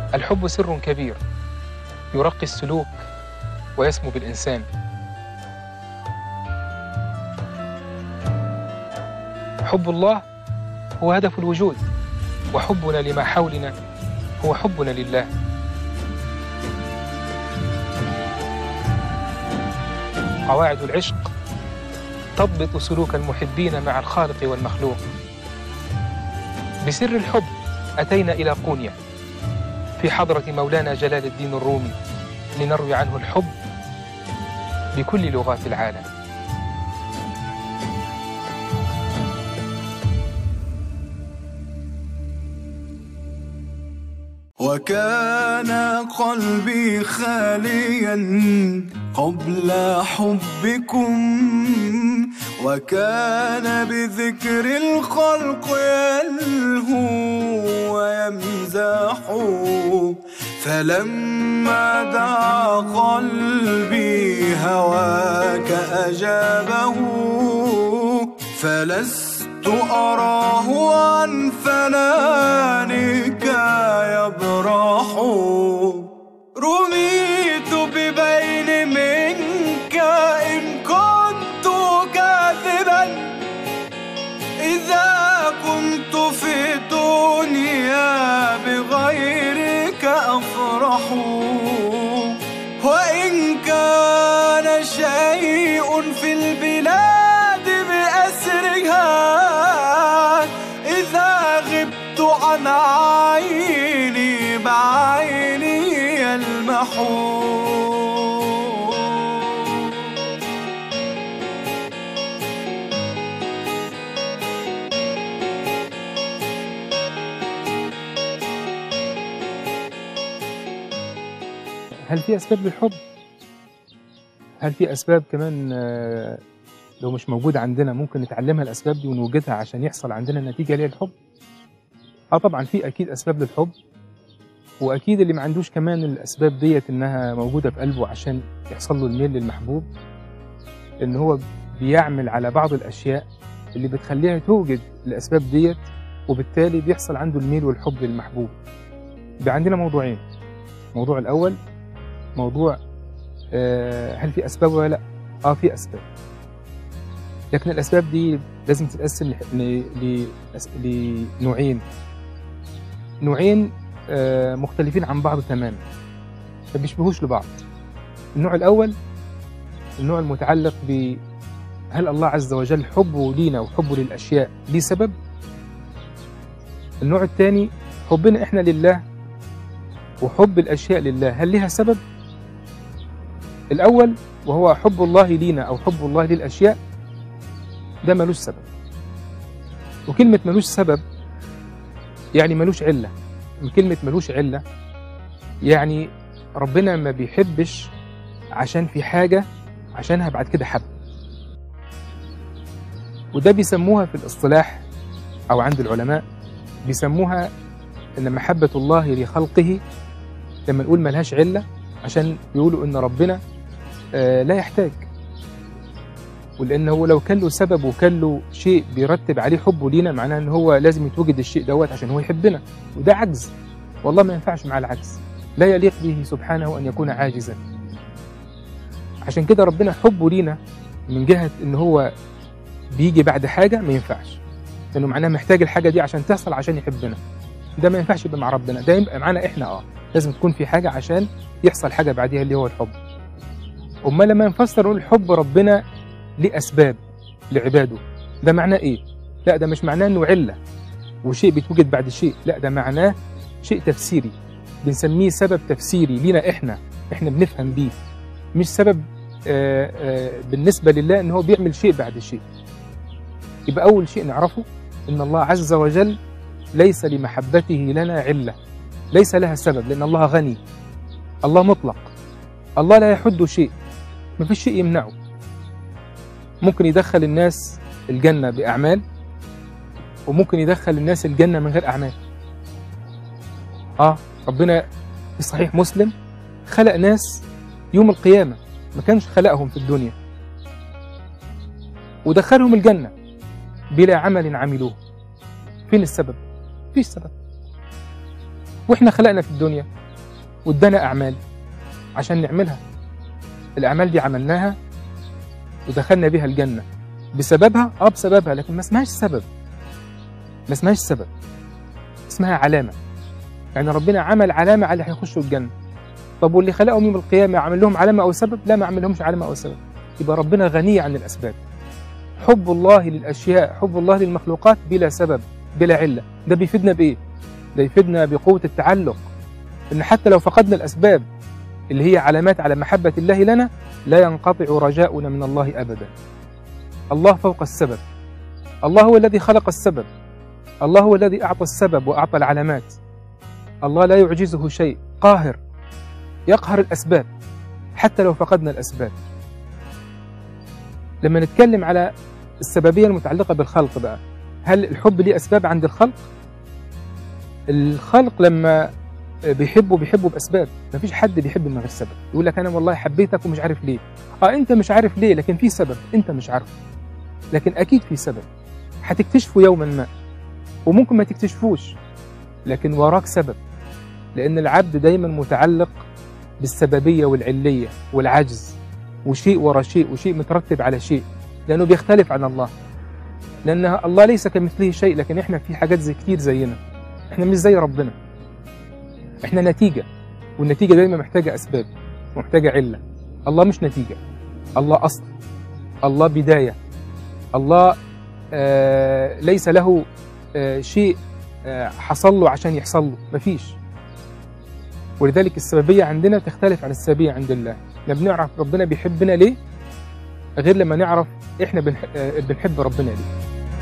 الحب سر كبير يرقي السلوك ويسمو بالإنسان حب الله هو هدف الوجود وحبنا لما حولنا هو حبنا لله قواعد العشق تضبط سلوك المحبين مع الخالق والمخلوق بسر الحب أتينا إلى قونيا في حضرة مولانا جلال الدين الرومي لنروي عنه الحب بكل لغات العالم وكان قلبي خاليا قبل حبكم وكان بذكر الخلق يلهو ويمزح فلما دعا قلبي هواك أجابه فلست أراه عن فنانك يبرح رميت ببين منك إن كنت كاذبا إذا كنت في الدنيا بغيرك أفرح وإن كان شيء في البلاد بأسرها إذا غبت عن عيني بعيني يلمح هل في أسباب للحب؟ هل في أسباب كمان آه، لو مش موجودة عندنا ممكن نتعلمها الأسباب دي ونوجدها عشان يحصل عندنا نتيجة ليها الحب؟ اه طبعا في أكيد أسباب للحب وأكيد اللي ما عندوش كمان الأسباب ديت إنها موجودة في قلبه عشان يحصل له الميل للمحبوب إن هو بيعمل على بعض الأشياء اللي بتخليها توجد الأسباب ديت وبالتالي بيحصل عنده الميل والحب للمحبوب. يبقى عندنا موضوعين. الموضوع الأول موضوع آه، هل في اسباب ولا لا؟ اه في اسباب. لكن الاسباب دي لازم تتقسم لح- ل- ل- أس- لنوعين. نوعين آه، مختلفين عن بعض تماما. ما بيشبهوش لبعض. النوع الاول النوع المتعلق ب هل الله عز وجل حبه لينا وحبه للاشياء ليه سبب؟ النوع الثاني حبنا احنا لله وحب الاشياء لله هل لها سبب؟ الأول وهو حب الله لينا أو حب الله للأشياء ده ملوش سبب وكلمة ملوش سبب يعني ملوش علة من كلمة ملوش علة يعني ربنا ما بيحبش عشان في حاجة عشانها بعد كده حب وده بيسموها في الاصطلاح أو عند العلماء بيسموها إن محبة الله لخلقه لما نقول ملهاش علة عشان بيقولوا إن ربنا آه، لا يحتاج ولأن هو لو كان له سبب وكان له شيء بيرتب عليه حبه لينا معناه إن هو لازم يتوجد الشيء دوت عشان هو يحبنا وده عجز والله ما ينفعش مع العجز لا يليق به سبحانه أن يكون عاجزا عشان كده ربنا حبه لينا من جهة إن هو بيجي بعد حاجة ما ينفعش لأنه معناه محتاج الحاجة دي عشان تحصل عشان يحبنا ده ما ينفعش يبقى مع ربنا ده يبقى معانا إحنا أه لازم تكون في حاجة عشان يحصل حاجة بعديها اللي هو الحب أمال لما نفسر نقول حب ربنا ليه أسباب لعباده ده معناه إيه؟ لا ده مش معناه إنه علة وشيء بيتوجد بعد شيء لا ده معناه شيء تفسيري بنسميه سبب تفسيري لينا إحنا إحنا بنفهم بيه مش سبب آه، آه، بالنسبة لله إن هو بيعمل شيء بعد شيء يبقى أول شيء نعرفه إن الله عز وجل ليس لمحبته لنا علة ليس لها سبب لأن الله غني الله مطلق الله لا يحد شيء ما فيش شيء يمنعه ممكن يدخل الناس الجنة بأعمال وممكن يدخل الناس الجنة من غير أعمال آه ربنا في صحيح مسلم خلق ناس يوم القيامة ما كانش خلقهم في الدنيا ودخلهم الجنة بلا عمل عملوه فين السبب؟ فيش سبب واحنا خلقنا في الدنيا وادانا اعمال عشان نعملها الاعمال دي عملناها ودخلنا بيها الجنه بسببها اه بسببها لكن ما اسمهاش سبب ما اسمهاش سبب اسمها علامه يعني ربنا عمل علامه على اللي هيخشوا الجنه طب واللي خلقهم يوم القيامه عمل لهم علامه او سبب لا ما عمل لهمش علامه او سبب يبقى ربنا غني عن الاسباب حب الله للاشياء حب الله للمخلوقات بلا سبب بلا عله ده بيفيدنا بايه ده يفيدنا بقوه التعلق ان حتى لو فقدنا الاسباب اللي هي علامات على محبه الله لنا لا ينقطع رجاؤنا من الله ابدا الله فوق السبب الله هو الذي خلق السبب الله هو الذي اعطى السبب واعطى العلامات الله لا يعجزه شيء قاهر يقهر الاسباب حتى لو فقدنا الاسباب لما نتكلم على السببيه المتعلقه بالخلق بقى هل الحب ليه اسباب عند الخلق الخلق لما بيحبوا بيحبوا باسباب مفيش حد بيحب من غير سبب يقول لك انا والله حبيتك ومش عارف ليه اه انت مش عارف ليه لكن في سبب انت مش عارفه لكن اكيد في سبب هتكتشفه يوما ما وممكن ما تكتشفوش لكن وراك سبب لان العبد دايما متعلق بالسببيه والعليه والعجز وشيء ورا شيء وشيء مترتب على شيء لانه بيختلف عن الله لان الله ليس كمثله شيء لكن احنا في حاجات زي كتير زينا احنا مش زي ربنا احنا نتيجه والنتيجه دايما محتاجه اسباب ومحتاجه عله الله مش نتيجه الله اصل الله بدايه الله آه ليس له آه شيء آه حصل له عشان يحصل له مفيش ولذلك السببيه عندنا تختلف عن السببيه عند الله احنا بنعرف ربنا بيحبنا ليه غير لما نعرف احنا بنح... آه، بنحب ربنا ليه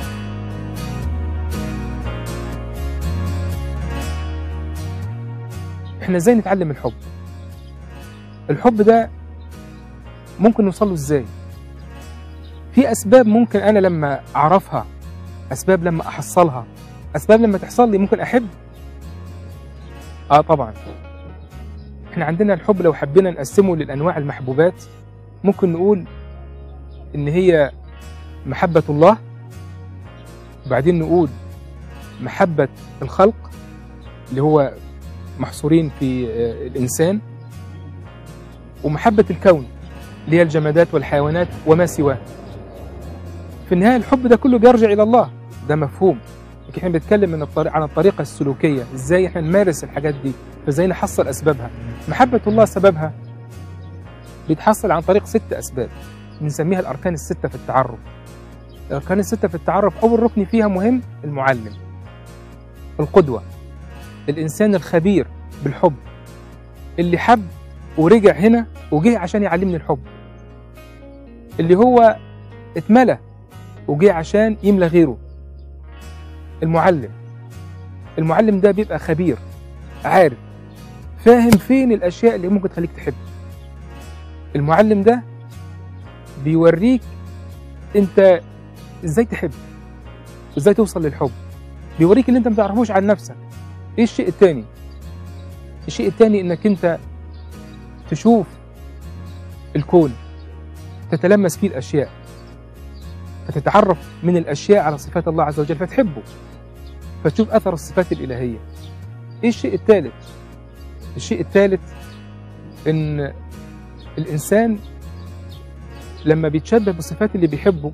احنا ازاي نتعلم الحب الحب ده ممكن نوصل له ازاي في اسباب ممكن انا لما اعرفها اسباب لما احصلها اسباب لما تحصل لي ممكن احب اه طبعا احنا عندنا الحب لو حبينا نقسمه للانواع المحبوبات ممكن نقول ان هي محبة الله وبعدين نقول محبة الخلق اللي هو محصورين في آه، الإنسان ومحبة الكون اللي هي الجمادات والحيوانات وما سواه في النهاية الحب ده كله بيرجع إلى الله ده مفهوم لكن احنا بنتكلم من الطريق عن الطريقة السلوكية ازاي احنا نمارس الحاجات دي فازاي نحصل أسبابها محبة الله سببها بيتحصل عن طريق ست أسباب بنسميها الأركان الستة في التعرف الأركان الستة في التعرف أول ركن فيها مهم المعلم القدوة الإنسان الخبير بالحب اللي حب ورجع هنا وجه عشان يعلمني الحب اللي هو اتملى وجه عشان يملى غيره المعلم المعلم ده بيبقى خبير عارف فاهم فين الأشياء اللي ممكن تخليك تحب المعلم ده بيوريك انت ازاي تحب وازاي توصل للحب بيوريك اللي انت ما تعرفوش عن نفسك ايه الشيء التاني الشيء التاني انك انت تشوف الكون تتلمس فيه الاشياء فتتعرف من الاشياء على صفات الله عز وجل فتحبه فتشوف اثر الصفات الالهيه ايه الشيء الثالث الشيء الثالث ان الانسان لما بيتشبه بالصفات اللي بيحبه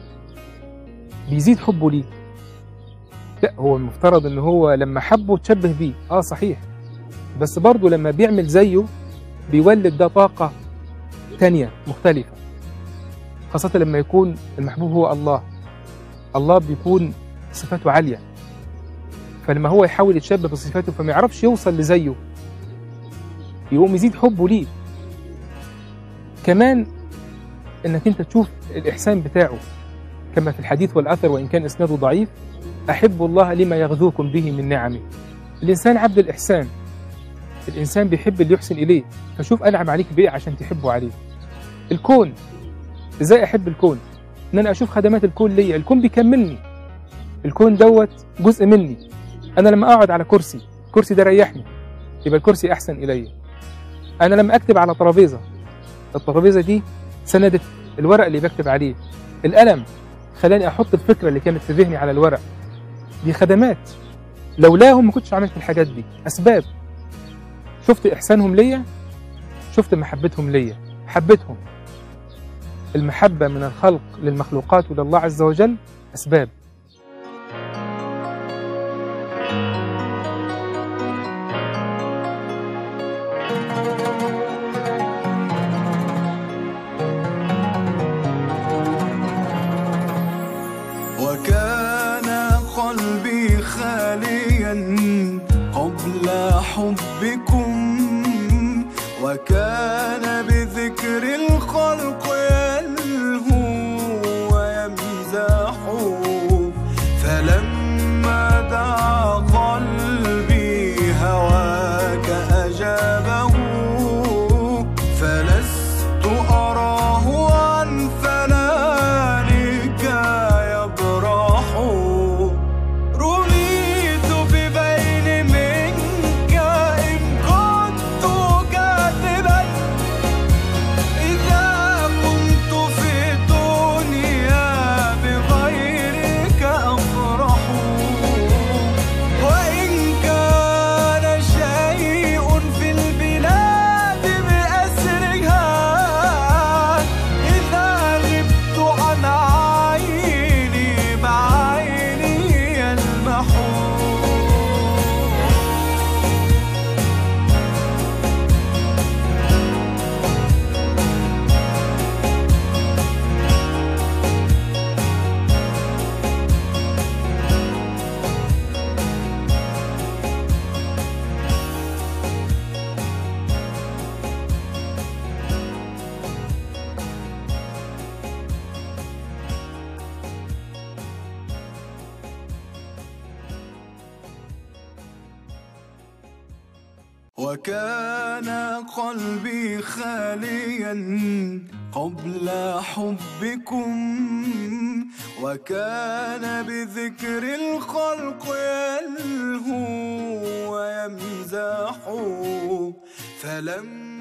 بيزيد حبه ليه لا هو المفترض ان هو لما حبه تشبه بيه اه صحيح بس برضه لما بيعمل زيه بيولد ده طاقة تانية مختلفة خاصة لما يكون المحبوب هو الله الله بيكون صفاته عالية فلما هو يحاول يتشبه بصفاته فما يعرفش يوصل لزيه يقوم يزيد حبه ليه كمان انك انت تشوف الاحسان بتاعه كما في الحديث والاثر وان كان اسناده ضعيف احب الله لما يغذوكم به من نعمه الانسان عبد الاحسان الانسان بيحب اللي يحسن اليه فشوف انعم عليك بايه عشان تحبه عليه الكون ازاي احب الكون ان انا اشوف خدمات الكون ليا الكون بيكملني الكون دوت جزء مني انا لما اقعد على كرسي الكرسي ده ريحني يبقى الكرسي احسن الي انا لما اكتب على ترابيزه الترابيزه دي سندت الورق اللي بكتب عليه القلم خلاني احط الفكره اللي كانت في ذهني على الورق دي خدمات لولاهم ما كنتش عملت الحاجات دي اسباب شفت احسانهم ليا شفت محبتهم ليا حبيتهم المحبه من الخلق للمخلوقات ولله عز وجل اسباب وكان قلبي خاليا قبل حبكم وكان بذكر الخلق يلهو ويمزح فلما دعا قلبي هواك أجابه فلست أراه عن فنانك يبرح رميت ببين منك إن كنت كاذبا إذا كنت في الدنيا بغيرك أفرح وإن كان شيء في البلاد بأسرها إذا غبت عن عيني بعيني يلمح وكان قلبي خاليا قبل حبكم وكان بذكر الخلق يلهو ويمزح فلما